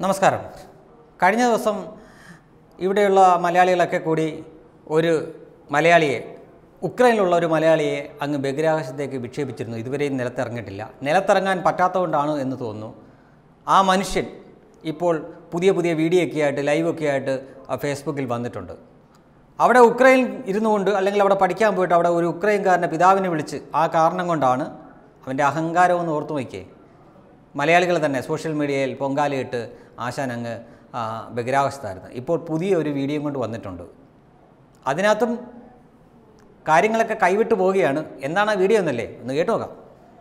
നമസ്കാരം കഴിഞ്ഞ ദിവസം ഇവിടെയുള്ള മലയാളികളൊക്കെ കൂടി ഒരു മലയാളിയെ ഉക്രൈനിലുള്ള ഒരു മലയാളിയെ അങ്ങ് ബഹിരാകാശത്തേക്ക് വിക്ഷേപിച്ചിരുന്നു ഇതുവരെയും നിലത്തിറങ്ങിയിട്ടില്ല നിലത്തിറങ്ങാൻ പറ്റാത്തതുകൊണ്ടാണ് എന്ന് തോന്നുന്നു ആ മനുഷ്യൻ ഇപ്പോൾ പുതിയ പുതിയ വീഡിയോ ഒക്കെ ആയിട്ട് ലൈവൊക്കെ ആയിട്ട് ആ ഫേസ്ബുക്കിൽ വന്നിട്ടുണ്ട് അവിടെ ഉക്രൈൻ ഇരുന്നു കൊണ്ട് അല്ലെങ്കിൽ അവിടെ പഠിക്കാൻ പോയിട്ട് അവിടെ ഒരു ഉക്രൈൻകാരൻ്റെ പിതാവിനെ വിളിച്ച് ആ കാരണം കൊണ്ടാണ് അവൻ്റെ അഹങ്കാരം എന്ന് ഓർത്തു വയ്ക്കേ മലയാളികൾ തന്നെ സോഷ്യൽ മീഡിയയിൽ പൊങ്കാലയിട്ട് ആശാൻ അങ്ങ് ആ, ബഹിരാകാശത്തായിരുന്നു ഇപ്പോൾ പുതിയ ഒരു വീഡിയോ കൊണ്ട് വന്നിട്ടുണ്ട് അതിനകത്തും കാര്യങ്ങളൊക്കെ കൈവിട്ട് പോവുകയാണ് എന്താണ് ആ വീഡിയോ എന്നല്ലേ ഒന്ന് കേട്ടു നോക്കാം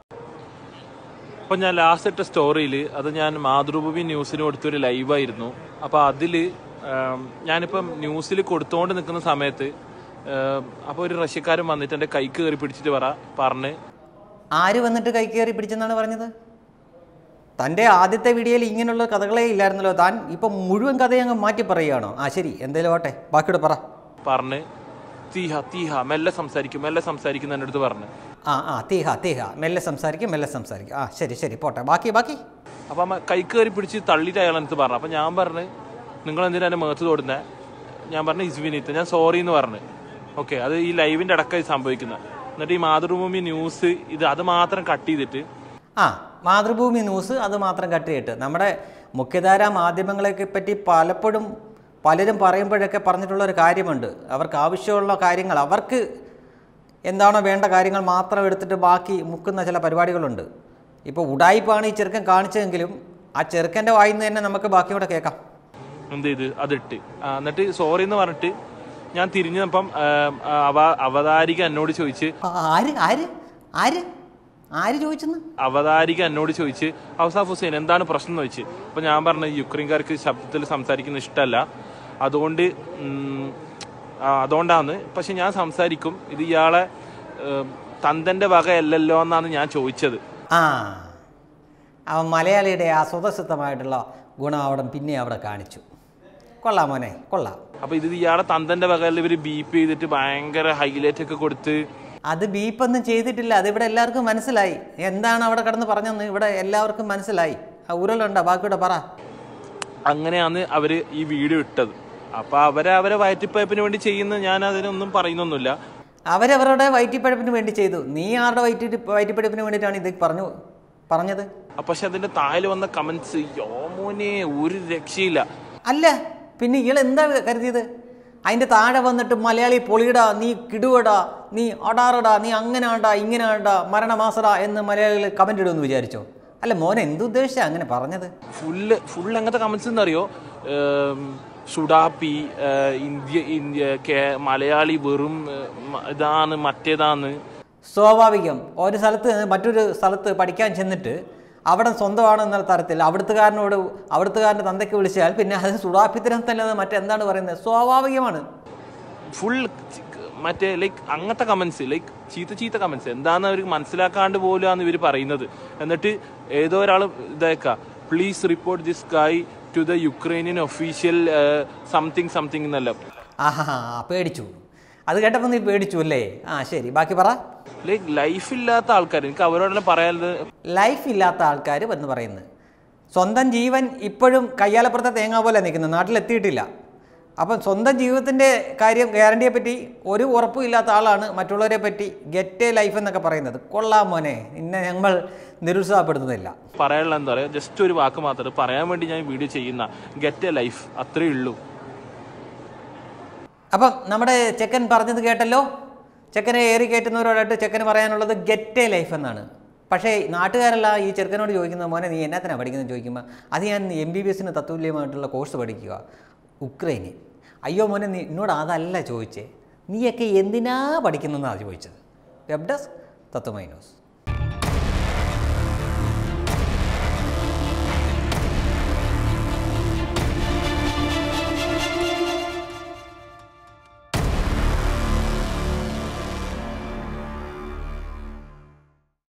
അപ്പൊ ഞാൻ ലാസ്റ്റ് ഇട്ട സ്റ്റോറിയിൽ അത് ഞാൻ മാതൃഭൂമി ന്യൂസിന് കൊടുത്തൊരു ലൈവായിരുന്നു അപ്പൊ അതില് ആം, ഞാനിപ്പം ന്യൂസിൽ കൊടുത്തുകൊണ്ട് നിൽക്കുന്ന സമയത്ത് അപ്പോൾ ഒരു റഷ്യക്കാരൻ വന്നിട്ട് എൻ്റെ കൈക്ക് കയറി പിടിച്ചിട്ട് പറ പറഞ്ഞ് ആര് വന്നിട്ട് കൈ കയറി പിടിച്ചെന്നാണ് പറഞ്ഞത് തൻ്റെ ആദ്യത്തെ വീഡിയോയിൽ ഇങ്ങനെയുള്ള കഥകളേ ഇല്ലായിരുന്നല്ലോ താൻ ഇപ്പം മുഴുവൻ കഥയും അങ്ങ് മാറ്റി പറയുകയാണോ ആ ശരി എന്തേലും ആട്ടെ ബാക്കിയോട് പറ പറഞ്ഞ് തീഹ തീഹ മെല്ലെ സംസാരിക്കും മെല്ലെ സംസാരിക്കും എൻ്റെ അടുത്ത് പറഞ്ഞ് ആ ആ തീഹ തീഹ മെല്ലെ സംസാരിക്കും മെല്ലെ സംസാരിക്കും ആ ശരി ശരി പോട്ടെ ബാക്കി ബാക്കി അപ്പം അമ്മ കൈക്ക് കയറി പിടിച്ച് തള്ളിയിട്ട് അയാൾ അടുത്ത് പറഞ്ഞു അപ്പം ഞാൻ പറഞ്ഞ് നിങ്ങൾ എന്തിനാ എന്നെ മേത്ത് തൊടുന്നത് ഞാൻ പറഞ്ഞു ഇസ്വിനിത്ത് ഞാൻ സോറി എന്ന് പറഞ്ഞു ഓക്കെ അത് ഈ ലൈവിൻ്റെ അടക്കം സംഭവിക്കുന്നത് എന്നിട്ട് ഈ മാതൃഭൂമി ന്യൂസ് ഇത് അത് മാത്രം കട്ട് ചെയ്തിട്ട് ആ മാതൃഭൂമി ന്യൂസ് അത് മാത്രം കട്ട് ചെയ്തിട്ട് നമ്മുടെ മുഖ്യധാരാ മാധ്യമങ്ങളെയൊക്കെ പറ്റി പലപ്പോഴും പലരും പറയുമ്പോഴൊക്കെ പറഞ്ഞിട്ടുള്ള ഒരു കാര്യമുണ്ട് അവർക്ക് ആവശ്യമുള്ള കാര്യങ്ങൾ അവർക്ക് എന്താണോ വേണ്ട കാര്യങ്ങൾ മാത്രം എടുത്തിട്ട് ബാക്കി മുക്കുന്ന ചില പരിപാടികളുണ്ട് ഇപ്പോൾ ഉടായിപ്പാണ് ഈ ചെറുക്കൻ കാണിച്ചതെങ്കിലും ആ ചെറുക്കൻ്റെ വായിൽ നിന്ന് തന്നെ നമുക്ക് ബാക്കിയോടെ കേൾക്കാം എന്ത് ചെയ്ത് അതിട്ട് ആ, എന്നിട്ട് സോറി എന്ന് പറഞ്ഞിട്ട് ഞാൻ തിരിഞ്ഞപ്പം ആ, അവ അവതാരിക എന്നോട് ചോദിച്ച് ആ, ആര് ആര് ആര് ആര് ചോദിച്ചെന്ന് അവതാരിക എന്നോട് ചോദിച്ച് ഔസാഫ് ഹുസൈൻ എന്താണ് പ്രശ്നം എന്ന് ചോദിച്ച് അപ്പൊ ഞാൻ പറഞ്ഞു യുക്രൈൻകാർക്ക് ശബ്ദത്തിൽ സംസാരിക്കുന്ന ഇഷ്ടമല്ല അതുകൊണ്ട് ഉം, ആ, അതുകൊണ്ടാണ് പക്ഷെ ഞാൻ സംസാരിക്കും ഇത് ഇയാളെ ഏം, തന്തന്റെ വകയല്ലല്ലോ എന്നാണ് ഞാൻ ചോദിച്ചത് ആ അവൻ മലയാളിയുടെ ആ സ്വതസിദ്ധമായിട്ടുള്ള ഗുണം അവിടെ പിന്നെ അവിടെ കാണിച്ചു കൊള്ളാം മോനെ കൊള്ളാം അപ്പൊ ഇത് ഇയാളെ തന്തന്റെ വകയല്ല ഇവര് ബീപ്പ് ചെയ്തിട്ട് ഭയങ്കര ഹൈലൈറ്റ് ഒക്കെ കൊടുത്ത് അത് ബീപ്പൊന്നും ചെയ്തിട്ടില്ല അത് ഇവിടെ എല്ലാവർക്കും മനസ്സിലായി എന്താണ് അവിടെ കിടന്ന് പറഞ്ഞതെന്ന് ഇവിടെ എല്ലാവർക്കും മനസ്സിലായി ആ ഉരുളുണ്ടോ ബാക്കിയുടെ പറ അങ്ങനെയാണ് അവര് ഈ വീഡിയോ ഇട്ടത് അപ്പൊ അവരെ അവരെ വയറ്റിപ്പയപ്പിന് വേണ്ടി ചെയ്യുന്ന ഞാൻ അതിനൊന്നും പറയുന്നൊന്നുമില്ല അവരവരുടെ വയറ്റിപ്പഴപ്പിന് വേണ്ടി ചെയ്തു നീ ആരുടെ വയറ്റി വയറ്റിപ്പഴപ്പിന് വേണ്ടിയിട്ടാണ് ഇത് പറഞ്ഞു പറഞ്ഞത് അപ്പൊ പക്ഷെ അതിന്റെ താഴെ വന്ന കമന്റ്സ് യോമോനെ ഒരു രക്ഷയില്ല അല്ല പിന്നെ ഇയാൾ എന്താ കരുതിയത് അതിൻ്റെ താഴെ വന്നിട്ട് മലയാളി പൊളിയിടാ നീ കിടുവടാ നീ അടാറടാ നീ അങ്ങനെ ആണ്ടാ ഇങ്ങനെ ആണ്ടാ മരണമാസടാ എന്ന് മലയാളികൾ കമൻ്റ് ഇടുമെന്ന് വിചാരിച്ചോ അല്ല മോനെ എന്തുദ്ദേശിച്ചാണ് അങ്ങനെ പറഞ്ഞത് ഫുള്ള് ഫുൾ അങ്ങനത്തെ കമന്റ്സ് എന്നറിയോ സുഡാപ്പി ഏഹ് ഇന്ത്യ ഇന്ത്യ കേ- മലയാളി വെറും ഏഹ്, മ- ഇതാണ് മറ്റേതാണ് സ്വാഭാവികം ഒരു സ്ഥലത്ത് നിന്ന് മറ്റൊരു സ്ഥലത്ത് പഠിക്കാൻ ചെന്നിട്ട് അവിടെ സ്വന്തമാണെന്ന തരത്തിൽ അവിടുത്തുകാരനോട് അവിടുത്തുകാരൻ്റെ തന്തയ്ക്ക് വിളിച്ചാൽ പിന്നെ അത് സുഡാപ്പിത്തരം തന്നെ മറ്റെന്താണ് പറയുന്നത് സ്വാഭാവികമാണ് ഫുൾ മറ്റേ ലൈക്ക് അങ്ങനത്തെ കമന്റ്സ് ലൈക്ക് ചീത്ത ചീത്ത കമന്റ്സ് എന്താന്ന് അവർക്ക് മനസ്സിലാക്കാണ്ട് പോലാണ് ഇവർ പറയുന്നത് എന്നിട്ട് ഏതോ ഒരാൾ ഇതേക്ക please report this guy to the Ukrainian official something something എന്നല്ല ആഹാ പേടിച്ചു അത് കേട്ടപ്പോൾ നീ പേടിച്ചു അല്ലേ ആ ശരി ബാക്കി പറ ലൈക്ക് ലൈഫ് ഇല്ലാത്ത ആൾക്കാർ എനിക്ക് അവരോടെല്ലാം പറയാനുള്ളത് ലൈഫ് ഇല്ലാത്ത ആൾക്കാർ എന്ന് പറയുന്നത് സ്വന്തം ജീവൻ ഇപ്പോഴും കയ്യാലപ്പുറത്തെ തേങ്ങ പോലെ നിൽക്കുന്നത് നാട്ടിലെത്തിയിട്ടില്ല അപ്പം സ്വന്തം ജീവിതത്തിൻ്റെ കാര്യം ഗ്യാരണ്ടിയെ പറ്റി ഒരു ഉറപ്പും ഇല്ലാത്ത ആളാണ് മറ്റുള്ളവരെ പറ്റി ഗെറ്റ് എ ലൈഫ് എന്നൊക്കെ പറയുന്നത് കൊള്ളാം മോനെ ഇന്നെ ഞങ്ങൾ നിരുത്സാഹപ്പെടുത്തുന്നില്ല പറയാനുള്ള എന്താ പറയുക ജസ്റ്റ് ഒരു വാക്ക് മാത്രം പറയാൻ വേണ്ടി ഞാൻ വീഡിയോ ചെയ്യുന്ന ഗെറ്റ് എ ലൈഫ് അത്രേ ഉള്ളൂ അപ്പം നമ്മുടെ ചെക്കൻ പറഞ്ഞത് കേട്ടല്ലോ ചെക്കനെ ഏറി കയറ്റുന്നവരോടായിട്ട് ചെക്കന് പറയാനുള്ളത് ഗെറ്റ് എ ലൈഫ് എന്നാണ് പക്ഷേ നാട്ടുകാരല്ല ഈ ചെറുക്കനോട് ചോദിക്കുന്നത് മോനെ നീ എന്നാത്തിനാണ് പഠിക്കുന്നത് ചോദിക്കുമ്പോൾ അത് ഞാൻ എം ബി ബി എസിന് തത്തുല്യമായിട്ടുള്ള കോഴ്സ് പഠിക്കുക ഉക്രൈന് അയ്യോ മോനെ നീ എന്നോട് അതല്ല ചോദിച്ചേ നീയൊക്കെ എന്തിനാ പഠിക്കുന്നതെന്നാണ് ചോദിച്ചത് വെബ് ഡെസ്ക് തത്വമൈനോസ്